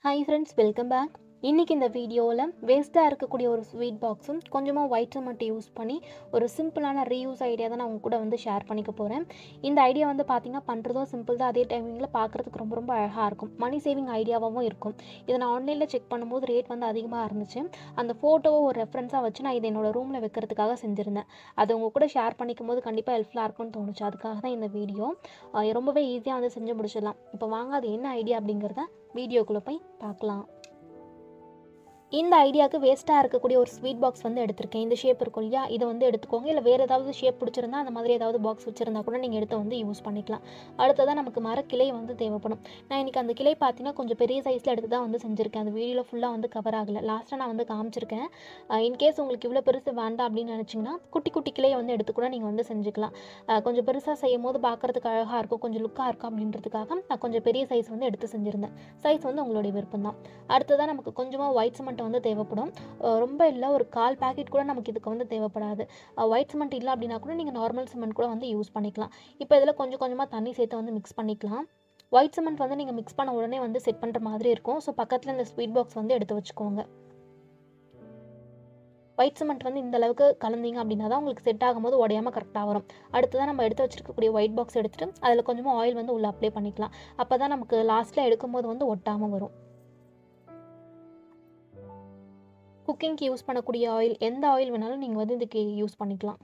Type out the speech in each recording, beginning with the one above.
hi friends welcome back இன்றைக்கி இந்த வீடியோவில் வேஸ்ட்டாக இருக்கக்கூடிய ஒரு ஸ்வீட் பாக்ஸும் கொஞ்சமாக ஒயிட் மட்டும் யூஸ் பண்ணி ஒரு சிம்பிளான ரீயூஸ் ஐடியா தான் நான் உங்க கூட வந்து ஷேர் பண்ணிக்க போகிறேன் இந்த ஐடியா வந்து பார்த்திங்கன்னா பண்ணுறதும் சிம்பிள் தான் அதே டைமிங்கில் பார்க்குறதுக்கு ரொம்ப ரொம்ப அழகாக இருக்கும் மணி சேவிங் ஐடியாவாகவும் இருக்கும் இதை நான் ஆன்லைனில் செக் பண்ணும்போது ரேட் வந்து அதிகமாக இருந்துச்சு அந்த ஃபோட்டோவை ஒரு ரெஃபரன்ஸாக வச்சு நான் இதை என்னோட ரூமில் வைக்கிறதுக்காக செஞ்சுருந்தேன் அது உங்கள் கூட ஷேர் பண்ணிக்கும் போது கண்டிப்பாக ஹெல்ப்ஃபுல்லாக இருக்கும்னு தோணுச்சு அதுக்காக தான் இந்த வீடியோ அஹ் ரொம்பவே ஈஸியாக வந்து செஞ்சு முடிச்சிடலாம் இப்போ வாங்க அது என்ன ஐடியா அப்படிங்கிறத வீடியோக்குள்ளே போய் பார்க்கலாம் இந்த ஐடியாவுக்கு வேஸ்ட்டாக இருக்கக்கூடிய ஒரு ஸ்வீட் பாக்ஸ் வந்து எடுத்திருக்கேன் இந்த ஷேப் இருக்கும் இல்லையா இதை வந்து எடுத்துக்கோங்க இல்லை வேறு ஏதாவது ஷேப் பிடிச்சிருந்தா அந்த மாதிரி ஏதாவது பாக்ஸ் வச்சுருந்தா கூட நீங்கள் எடுத்து வந்து யூஸ் பண்ணிக்கலாம் அடுத்ததாக நமக்கு மரக்கிளை வந்து தேவைப்படும் நான் இன்றைக்கி அந்த கிளை பார்த்தீங்கன்னா கொஞ்சம் பெரிய சைஸில் எடுத்து தான் வந்து செஞ்சுருக்கேன் அந்த வீடியோவில் ஃபுல்லாக வந்து கவர் ஆகலை லாஸ்ட்டாக நான் வந்து காமிச்சிருக்கேன் இன்கேஸ் உங்களுக்கு இவ்வளோ பெருசு வேண்டாம் அப்படின்னு நினச்சிங்கன்னா குட்டி குட்டி கிளையை வந்து எடுத்து கூட நீங்கள் வந்து செஞ்சுக்கலாம் அஹ் கொஞ்சம் பெருசாக செய்யும் போது பார்க்குறதுக்கு அழகாக இருக்கும் கொஞ்சம் லுக்காக இருக்கும் அப்படின்றதுக்காக நான் கொஞ்சம் பெரிய சைஸ் வந்து எடுத்து செஞ்சுருந்தேன் சைஸ் வந்து உங்களுடைய விருப்பம் தான் அடுத்ததாக நமக்கு கொஞ்சமாக ஒயிட் சிமெண்ட் வந்து தேவைப்படும் அஹ் ரொம்ப இல்லை ஒரு கால் பேக்கெட் கூட நமக்கு இதுக்கு வந்து தேவைப்படாது ஒயிட் சிமெண்ட் இல்லை அப்படின்னா கூட நீங்கள் நார்மல் சிமெண்ட் கூட வந்து யூஸ் பண்ணிக்கலாம் இப்போ இதில் கொஞ்சம் கொஞ்சமாக தண்ணி சேர்த்து வந்து மிக்ஸ் பண்ணிக்கலாம் ஒயிட் சிமெண்ட் வந்து நீங்கள் மிக்ஸ் பண்ண உடனே வந்து செட் பண்ணுற மாதிரி இருக்கும் ஸோ பக்கத்தில் இந்த ஸ்வீட் பாக்ஸ் வந்து எடுத்து வச்சுக்கோங்க ஒயிட் சிமெண்ட் வந்து இந்த அளவுக்கு கலந்தீங்க அப்படின்னா தான் உங்களுக்கு செட் ஆகும்போது உடையாமல் கரெக்டாக வரும் அடுத்ததான் நம்ம எடுத்து வச்சிருக்கக்கூடிய ஒயிட் பாக்ஸ் எடுத்துகிட்டு அதில் கொஞ்சமாக ஆயில் வந்து உள்ளே அப்ளை பண்ணிக்கலாம் அப்போ தான் நமக்கு லாஸ்ட்டில் எடுக்கும்போது வந்து ஒட்டாமல் வரும் குக்கிங்க்கு யூஸ் பண்ணக்கூடிய ஆயில் எந்த ஆயில் வேணாலும் நீங்கள் வந்து இதுக்கு யூஸ் பண்ணிக்கலாம்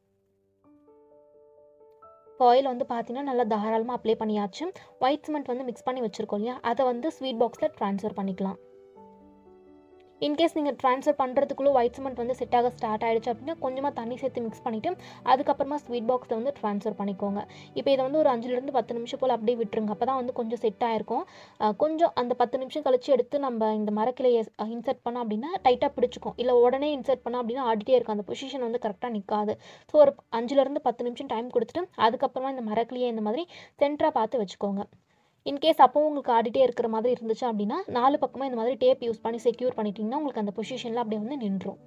இப்போ ஆயில் வந்து பார்த்தீங்கன்னா நல்லா தாராளமாக அப்ளை பண்ணியாச்சு ஒயிட் சிமெண்ட் வந்து மிக்ஸ் பண்ணி வச்சுருக்கோம் இல்லையா அதை வந்து ஸ்வீட் பாக்ஸில் ட்ரான்ஸ்ஃபர் பண்ணிக்கலாம் இன்கேஸ் நீங்கள் ட்ரான்ஸ்ஃபர் பண்ணுறதுக்குள்ளே ஒயிட் சிமெண்ட் வந்து செட் ஆக ஸ்டார்ட் ஆகிடுச்சு அப்படின்னா கொஞ்சமாக தண்ணி சேர்த்து மிக்ஸ் பண்ணிவிட்டு அதுக்கப்புறமா ஸ்வீட் பாக்ஸை வந்து ட்ரான்ஸ்ஃபர் பண்ணிக்கோங்க இப்போ இதை வந்து ஒரு அஞ்சுலேருந்து பத்து நிமிஷம் போல் அப்படியே விட்டுருங்க அப்போ தான் வந்து கொஞ்சம் செட் ஆகிருக்கும் கொஞ்சம் அந்த பத்து நிமிஷம் கழிச்சு எடுத்து நம்ம இந்த மரக்கிளையை இன்சர்ட் பண்ணோம் அப்படின்னா டைட்டாக பிடிச்சிக்கும் இல்லை உடனே இன்சர்ட் பண்ணோம் அப்படின்னா ஆடிட்டே இருக்கும் அந்த பொசிஷன் வந்து கரெக்டாக நிற்காது ஸோ ஒரு அஞ்சுலேருந்து பத்து நிமிஷம் டைம் கொடுத்துட்டு அதுக்கப்புறமா இந்த மரக்கிளையை இந்த மாதிரி சென்டராக பார்த்து வச்சுக்கோங்க இன்கேஸ் அப்போவும் உங்களுக்கு ஆடிட்டே இருக்கிற மாதிரி இருந்துச்சு அப்படின்னா நாலு பக்கமாக இந்த மாதிரி டேப் யூஸ் பண்ணி செக்யூர் பண்ணிட்டீங்கன்னா உங்களுக்கு அந்த பொசிஷனில் அப்படியே வந்து நின்றும்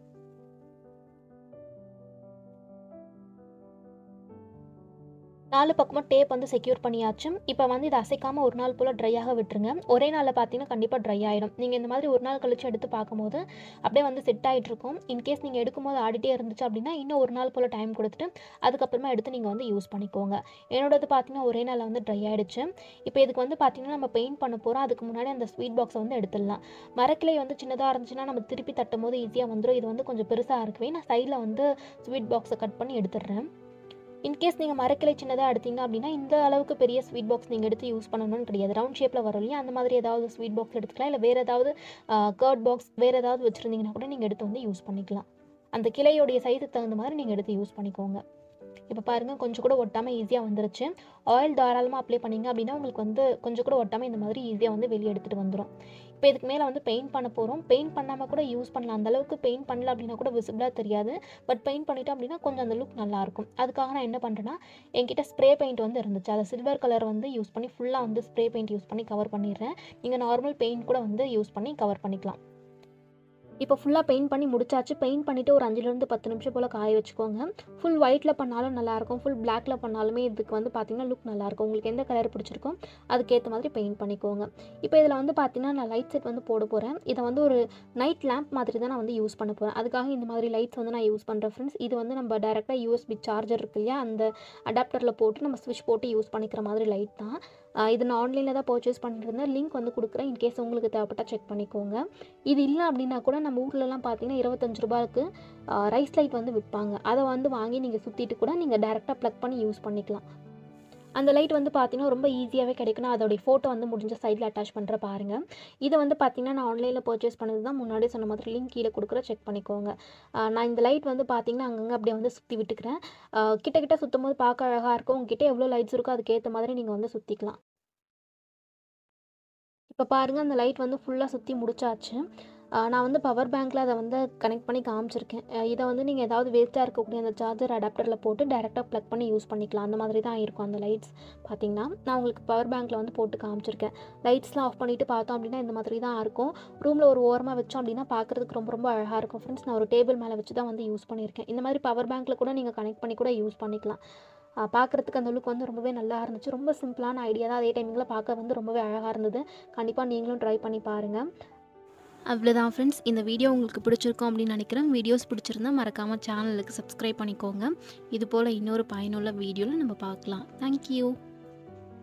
நாலு பக்கமாக டேப் வந்து செக்யூர் பண்ணியாச்சு இப்போ வந்து இதை அசைக்காமல் ஒரு நாள் போல் ட்ரையாக விட்டுருங்க ஒரே நாளில் பார்த்தீங்கன்னா கண்டிப்பாக ட்ரை ஆகிடும் நீங்கள் இந்த மாதிரி ஒரு நாள் கழிச்சு எடுத்து பார்க்கும்போது அப்படியே வந்து செட் ஆகிட்டு இருக்கும் இன்கேஸ் நீங்கள் எடுக்கும்போது ஆடிட்டே இருந்துச்சு அப்படின்னா இன்னும் ஒரு நாள் போல் டைம் கொடுத்துட்டு அதுக்கப்புறமா எடுத்து நீங்கள் வந்து யூஸ் பண்ணிக்கோங்க என்னோடது பார்த்தீங்கன்னா ஒரே நாளில் வந்து ட்ரை ஆகிடுச்சு இப்போ இதுக்கு வந்து பார்த்தீங்கன்னா நம்ம பெயிண்ட் பண்ண போகிறோம் அதுக்கு முன்னாடி அந்த ஸ்வீட் பாக்ஸை வந்து எடுத்துடலாம் மரக்கிளை வந்து சின்னதாக இருந்துச்சுன்னா நம்ம திருப்பி தட்டும் போது ஈஸியாக வந்துடும் இது வந்து கொஞ்சம் பெருசாக இருக்கவே நான் சைடில் வந்து ஸ்வீட் பாக்ஸை கட் பண்ணி எடுத்துடுறேன் இன்கேஸ் நீங்கள் மரக்கிளை சின்னதாக எடுத்தீங்க அப்படின்னா இந்த அளவுக்கு பெரிய ஸ்வீட் பாக்ஸ் நீங்கள் எடுத்து யூஸ் பண்ணணும்னு கிடையாது ரவுண்ட் ஷேப்பில் வரும் இல்லையா அந்த மாதிரி ஏதாவது ஸ்வீட் பாக்ஸ் எடுத்துக்கலாம் இல்லை வேறு ஏதாவது கர்ட் பாக்ஸ் வேறு ஏதாவது வச்சுருந்தீங்கன்னா கூட நீங்கள் எடுத்து வந்து யூஸ் பண்ணிக்கலாம் அந்த கிளையோடைய சைஸுக்கு தகுந்த மாதிரி நீங்கள் எடுத்து யூஸ் பண்ணிக்கோங்க இப்போ பாருங்கள் கொஞ்சம் கூட ஒட்டாமல் ஈஸியாக வந்துருச்சு ஆயில் தாராளமாக அப்ளை பண்ணிங்க அப்படின்னா உங்களுக்கு வந்து கொஞ்சம் கூட ஒட்டாமல் இந்த மாதிரி ஈஸியாக வந்து வெளியே எடுத்துகிட்டு வந்துடும் இப்போ இதுக்கு மேலே வந்து பெயிண்ட் பண்ண போகிறோம் பெயிண்ட் பண்ணாமல் கூட யூஸ் பண்ணலாம் அந்தளவுக்கு பெயிண்ட் பண்ணல அப்படின்னா கூட விசிபிளாக தெரியாது பட் பெயிண்ட் பண்ணிட்டோம் அப்படின்னா கொஞ்சம் அந்த லுக் நல்லாயிருக்கும் அதுக்காக நான் என்ன பண்ணுறேன்னா என்கிட்ட ஸ்ப்ரே பெயிண்ட் வந்து இருந்துச்சு அதை சில்வர் கலர் வந்து யூஸ் பண்ணி ஃபுல்லாக வந்து ஸ்ப்ரே பெயிண்ட் யூஸ் பண்ணி கவர் பண்ணிடுறேன் நீங்கள் நார்மல் பெயிண்ட் கூட வந்து யூஸ் பண்ணி கவர் பண்ணிக்கலாம் இப்போ ஃபுல்லாக பெயிண்ட் பண்ணி முடிச்சாச்சு பெயிண்ட் பண்ணிவிட்டு ஒரு அஞ்சுலேருந்து பத்து நிமிஷம் போல் காய வச்சுக்கோங்க ஃபுல் ஒயிட்டில் பண்ணாலும் நல்லாயிருக்கும் ஃபுல் பிளாக்ல பண்ணாலுமே இதுக்கு வந்து பார்த்திங்கன்னா லுக் நல்லாயிருக்கும் உங்களுக்கு எந்த கலர் பிடிச்சிருக்கோ அதுக்கேற்ற மாதிரி பெயிண்ட் பண்ணிக்கோங்க இப்போ இதில் வந்து பார்த்திங்கன்னா நான் லைட் செட் வந்து போட போகிறேன் இதை வந்து ஒரு நைட் லேம்ப் மாதிரி தான் நான் வந்து யூஸ் பண்ண போகிறேன் அதுக்காக இந்த மாதிரி லைட்ஸ் வந்து நான் யூஸ் பண்ணுறேன் ஃப்ரெண்ட்ஸ் இது வந்து நம்ம டேரெக்டாக யூஎஸ்பி சார்ஜர் இருக்கு இல்லையா அந்த அடாப்டரில் போட்டு நம்ம ஸ்விட்ச் போட்டு யூஸ் பண்ணிக்கிற மாதிரி லைட் தான் இது நான் ஆன்லைனில் தான் பர்ச்சேஸ் பண்ணிருந்தேன் லிங்க் வந்து கொடுக்குறேன் இன்கேஸ் உங்களுக்கு தேவைப்பட்டால் செக் பண்ணிக்கோங்க இது இல்லை அப்படின்னா கூட நம்ம ஊர்லலாம் பார்த்தீங்கன்னா இருபத்தஞ்சு ரூபாய்க்கு ரைஸ் லைட் வந்து விற்பாங்க அதை வந்து வாங்கி நீங்கள் சுற்றிட்டு கூட நீங்கள் டேரெக்டாக ப்ளக் பண்ணி யூஸ் பண்ணிக்கலாம் அந்த லைட் வந்து பார்த்தீங்கன்னா ரொம்ப ஈஸியாகவே கிடைக்கணும் அதோடைய ஃபோட்டோ வந்து முடிஞ்ச சைடில் அட்டாச் பண்ணுற பாருங்கள் இதை வந்து பார்த்தீங்கன்னா நான் ஆன்லைனில் பர்ச்சேஸ் பண்ணது தான் முன்னாடியே சொன்ன மாதிரி லிங்க் கீழே கொடுக்குற செக் பண்ணிக்கோங்க நான் இந்த லைட் வந்து பார்த்தீங்கன்னா அங்கங்கே அப்படியே வந்து சுற்றி விட்டுக்கிறேன் கிட்ட கிட்ட சுற்றும் போது பார்க்க அழகாக இருக்கும் உங்ககிட்ட எவ்வளோ லைட்ஸ் இருக்கோ அதுக்கேற்ற மாதிரி நீங்கள் வந்து சுற்றிக்கலாம் இப்போ பாருங்கள் அந்த லைட் வந்து ஃபுல்லாக சுற்றி முடிச்சாச்சு நான் வந்து பவர் பேங்க்கில் அதை வந்து கனெக்ட் பண்ணி காமிச்சிருக்கேன் இதை வந்து நீங்கள் ஏதாவது வேஸ்ட்டாக இருக்கக்கூடிய அந்த சார்ஜர் அடாப்டரில் போட்டு டேரெக்டாக ப்ளக் பண்ணி யூஸ் பண்ணிக்கலாம் அந்த மாதிரி தான் இருக்கும் அந்த லைட்ஸ் பார்த்தீங்கன்னா நான் உங்களுக்கு பவர் பேங்க்கில் வந்து போட்டு காமிச்சிருக்கேன் லைட்ஸ்லாம் ஆஃப் பண்ணிவிட்டு பார்த்தோம் அப்படின்னா இந்த மாதிரி தான் இருக்கும் ரூமில் ஒரு ஓரமாக வச்சோம் அப்படின்னா பார்க்குறதுக்கு ரொம்ப ரொம்ப அழகாக இருக்கும் ஃப்ரெண்ட்ஸ் நான் ஒரு டேபிள் மேலே வச்சு தான் வந்து யூஸ் பண்ணியிருக்கேன் இந்த மாதிரி பவர் பேங்க்கில் கூட நீங்கள் கனெக்ட் பண்ணி கூட யூஸ் பண்ணிக்கலாம் பார்க்குறதுக்கு அந்த லுக் வந்து ரொம்பவே நல்லா இருந்துச்சு ரொம்ப சிம்பிளான ஐடியா தான் அதே டைமிங்கில் பார்க்க வந்து ரொம்பவே அழகாக இருந்தது கண்டிப்பாக நீங்களும் ட்ரை பண்ணி பாருங்கள் அவ்வளோதான் ஃப்ரெண்ட்ஸ் இந்த வீடியோ உங்களுக்கு பிடிச்சிருக்கும் அப்படின்னு நினைக்கிறேன் வீடியோஸ் பிடிச்சிருந்தா மறக்காமல் சேனலுக்கு சப்ஸ்கிரைப் பண்ணிக்கோங்க இது போல் இன்னொரு பயனுள்ள வீடியோவில் நம்ம பார்க்கலாம் தேங்க்யூ